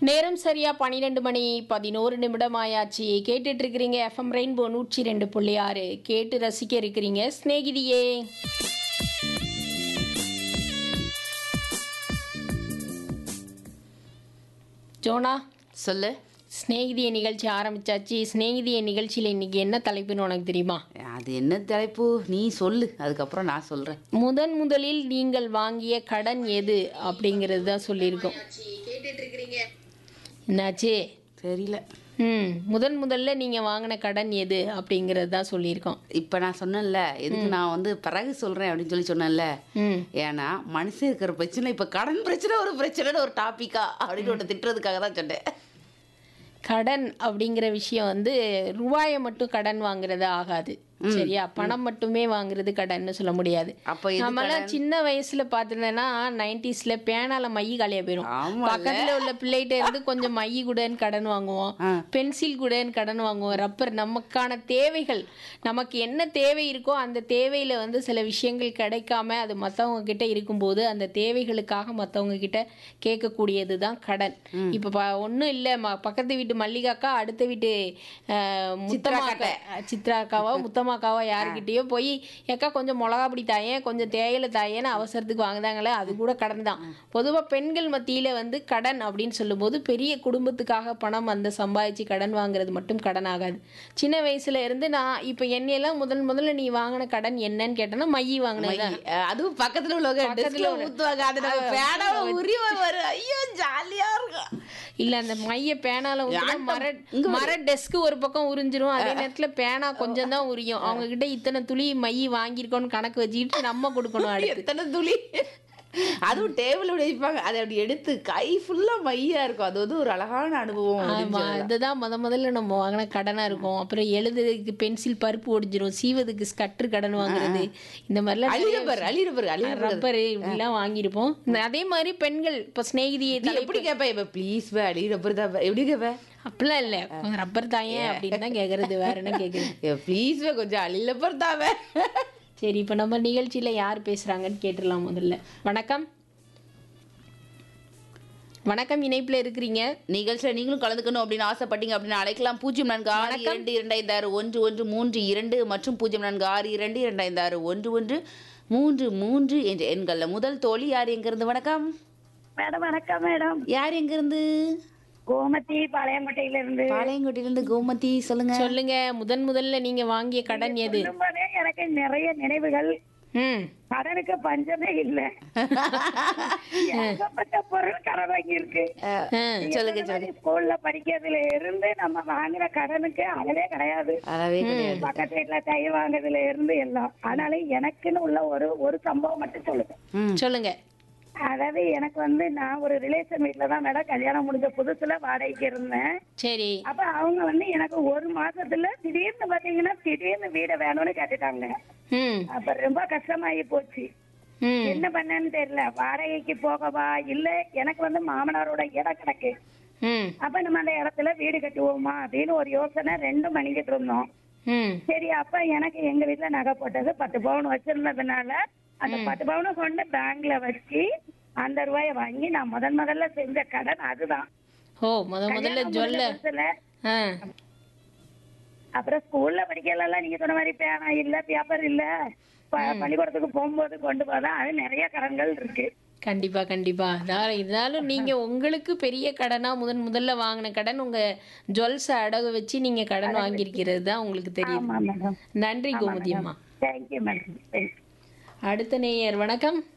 நேரம் சரியா பன்னிரெண்டு மணி பதினோரு நிமிடம் ஆயாச்சு கேட்டுட்டு இருக்கிறீங்க எஃப்எம் ரெயின்போ நூற்றி ரெண்டு புள்ளி ஆறு கேட்டு ரசிக்க இருக்கிறீங்க சிநேகிதியே ஜோனா சொல்லு சிநேகிதிய நிகழ்ச்சி ஆரம்பிச்சாச்சு சிநேகிதிய நிகழ்ச்சியில் இன்னைக்கு என்ன தலைப்புன்னு உனக்கு தெரியுமா அது என்ன தலைப்பு நீ சொல்லு அதுக்கப்புறம் நான் சொல்றேன் முதன் முதலில் நீங்கள் வாங்கிய கடன் எது அப்படிங்கிறது தான் சொல்லியிருக்கோம் என்னாச்சு தெரியல ம் முதன் முதல்ல நீங்கள் வாங்கின கடன் எது அப்படிங்கிறது தான் சொல்லியிருக்கோம் இப்ப நான் சொன்னேன்ல எதுக்கு நான் வந்து பிறகு சொல்றேன் அப்படின்னு சொல்லி சொன்னேன்ல ம் ஏன்னா மனுஷன் இருக்கிற பிரச்சனை இப்ப கடன் பிரச்சனை ஒரு பிரச்சனைன்னு ஒரு டாபிக்கா அப்படின்னு ஒன்று திட்டுறதுக்காக தான் சொன்னேன் கடன் அப்படிங்கிற விஷயம் வந்து ரூபாயை மட்டும் கடன் வாங்குறது ஆகாது சரியா பணம் மட்டுமே வாங்குறது கடன்னு சொல்ல முடியாது அப்ப எது நம்மளாம் சின்ன வயசுல பாத்துட்டேன்னா நைன்டிஸ்ல பேனால மை காலியா போயிரும் ஆமால்ல. பக்கத்துல உள்ள பிள்ளைகிட்ட இருந்து கொஞ்சம் மை கூடன்னு கடன் வாங்குவோம் ஆ. பென்சில் கூடன்னு கடன் வாங்குவோம் ரப்பர் நமக்கான தேவைகள் நமக்கு என்ன தேவை இருக்கோ அந்த தேவையில வந்து சில விஷயங்கள் கிடைக்காம அது மத்தவங்க கிட்ட இருக்கும்போது அந்த தேவைகளுக்காக மத்தவங்க கிட்ட கேட்கக்கூடியது தான் கடன் இப்ப ப ஒன்றும் இல்லை ம பக்கத்து வீட்டு மல்லிகாக்கா அடுத்த வீட்டு அஹ், முத்தம்மாக்கா சித்ராக்காவோ முத்தம்மாக்காவோ யாருக்கிட்டயோ போய் ஏக்கா கொஞ்சம் மிளகா பொடி தாயேன் கொஞ்சம் தேயிலை தாயேன்னு அவசரத்துக்கு வாங்குதாங்களே அது கூட கடன் தான் பொதுவாக பெண்கள் மத்தியில் வந்து கடன் அப்படின்னு சொல்லும்போது பெரிய குடும்பத்துக்காக பணம் அந்த சம்பாதிச்சு கடன் வாங்குறது மட்டும் கடன் ஆகாது சின்ன வயசுல இருந்து நான் இப்போ என்னையெல்லாம் முதல் முதல்ல நீ வாங்கின கடன் என்னன்னு கேட்டேன்னா மைய வாங்கினது தான் அஹ் அதுவும் பக்கத்துல உள்ளவங்க பக்கத்துல டிஸ்க்ல உள்ள- ஊத்துவாங்க அது நம்ம பேனாவை உரிவ வரும் ஐயோ ஜாலியா இருக்கும் இல்ல அந்த மைய பேனால ஊத்துனா மர மர டெஸ்க் ஒரு பக்கம் உறிஞ்சிரும் அதே நேரத்துல பேனா கொஞ்சம் தான் உரியும் அவங்க கிட்ட இத்தனை துளி மை வாங்கியிருக்கோன்னு கணக்கு வச்சுக்கிட்டு நம்ம கொடுக்கணும் அடுத்து எத்தனை துளி அதுவும் டேபிள் வைப்பாங்க அதை அப்படி எடுத்து கை ஃபுல்லா மையா இருக்கும் அது வந்து ஒரு அழகான அனுபவம் அப்படின்னு ஆமா சொல்லலாம். இதுதான் முத முதல்ல நம்ம வாங்கின கடனா இருக்கும் அப்புறம் எழுதுறதுக்கு பென்சில் பருப்பு ஒடிஞ்சிரும் சீவதுக்கு ஸ்கட்ரு கடன் வாங்குறது இந்த மாதிரிலாம் அழிரப்பர் அழிரப்பர் அழிரப்பர் ரப்பர் இப்படிலாம் வாங்கியிருப்போம் இந்த- அதே மாதிரி பெண்கள் இப்போ ஸ்நேகிதியை நீ எப்படி கேப்ப இப்ப ப்ளீஸ் வே அழிரப்பர் தான் எப்படி கேப்ப அப்படிலாம் இல்லை ரப்பர் தாயேன் அப்படின்னு தான் கேட்கறது வேற என்ன கேட்குறது ப்ளீஸ் வே கொஞ்சம் அழிலப்பர் தாவே சரி இப்போ நம்ம நிகழ்ச்சியில யார் பேசுறாங்கன்னு கேட்டுடலாம் முதல்ல வணக்கம் வணக்கம் இணைப்புல இருக்கிறீங்க நிகழ்ச்சியில நீங்களும் கலந்துக்கணும் அப்படின்னு ஆசைப்பட்டீங்க அப்படின்னு அழைக்கலாம் பூஜ்ஜியம் நான்கு ஆறு இரண்டு இரண்டாயிரத்து ஆறு ஒன்று ஒன்று மூன்று இரண்டு மற்றும் பூஜ்ஜியம் நான்கு ஆறு இரண்டு இரண்டாயிரத்து ஆறு ஒன்று ஒன்று மூன்று மூன்று என்ற எண்கள்ல முதல் தோழி யார் எங்கிருந்து வணக்கம் மேடம் வணக்கம் மேடம் யார் எங்கிருந்து கோமதி பாளையங்கோட்டையில இருந்து பாளையங்கோட்டையிலிருந்து கோமதி சொல்லுங்க சொல்லுங்க முதன் முதல்ல நீங்க வாங்கிய கடன் எது சொல்லும்போதே எனக்கு நிறைய நினைவுகள் ம் கடனுக்கு பஞ்சமே இல்ல ஏகப்பட்ட பொருள் கடன் வாங்கி இருக்கு ஆ, சொல்லுங்க சொல்லுங்க ஸ்கூல்ல படிக்கிறதுல இருந்து நம்ம வாங்கின கடனுக்கு அளவே கிடையாது அளவே கிடையாது பக்கத்து வீட்டுல கை வாங்குறதுல இருந்து எல்லாம் ஆனாலும் எனக்குன்னு உள்ள ஒரு ஒரு சம்பவம் மட்டும் சொல்லுங்க ம் சொல்லுங்க அதாவது எனக்கு வந்து நான் ஒரு ரிலேஷன் வீட்டுல தான் மேடம் கல்யாணம் முடிஞ்ச புதுசுல வாடகைக்கு இருந்தேன் சரி அப்ப அவங்க வந்து எனக்கு ஒரு மாசத்துல திடீர்னு பாத்தீங்கன்னா திடீர்னு வீட வேணும்னு கேட்டுட்டாங்க ம் அப்ப ரொம்ப கஷ்டமாயி போச்சு ம் என்ன பண்ணேன்னு தெரியல வாடகைக்கு போகவா இல்ல எனக்கு வந்து மாமனாரோட இடம் கிடக்கு ம் அப்ப நம்ம அந்த இடத்துல வீடு கட்டுவோமா அப்படின்னு ஒரு யோசனை ரெண்டும் பண்ணிக்கிட்டு இருந்தோம் ம் சரி அப்ப எனக்கு எங்க வீட்டுல நகை போட்டது பத்து பவுன் வச்சிருந்ததுனால அந்த பத்து பவுனை கொண்டு பேங்க்ல வச்சு அந்த ரூபாய வாங்கி நான் முதன் முதல்ல செஞ்ச கடன் அதுதான் ஓ முத முதல்ல கல்யாணம் ஜொல்ல முடிஞ்ச புதுசுல ஆ அப்புறம் ஸ்கூல்ல படிக்கலாம் நீங்க சொன்ன மாதிரி பேனா இல்ல பேப்பர் இல்ல ப- பள்ளிக்கூடத்துக்கு போகும்போது கொண்டு போதா அது நிறைய கடன்கள் இருக்கு கண்டிப்பா கண்டிப்பா அதான் இருந்தாலும் நீங்க உங்களுக்கு பெரிய கடனா முதன் முதல்ல வாங்கின கடன் உங்க ஜுவல்ஸ் அடகு வச்சு நீங்க கடன் வாங்கியிருக்கிறது தான் உங்களுக்கு தெரியும் ஆமா மேடம் நன்றி கோமதி அம்மா தேங்க்யூ மேடம் தேங்க்யூ அடுத்த நேயர் வணக்கம்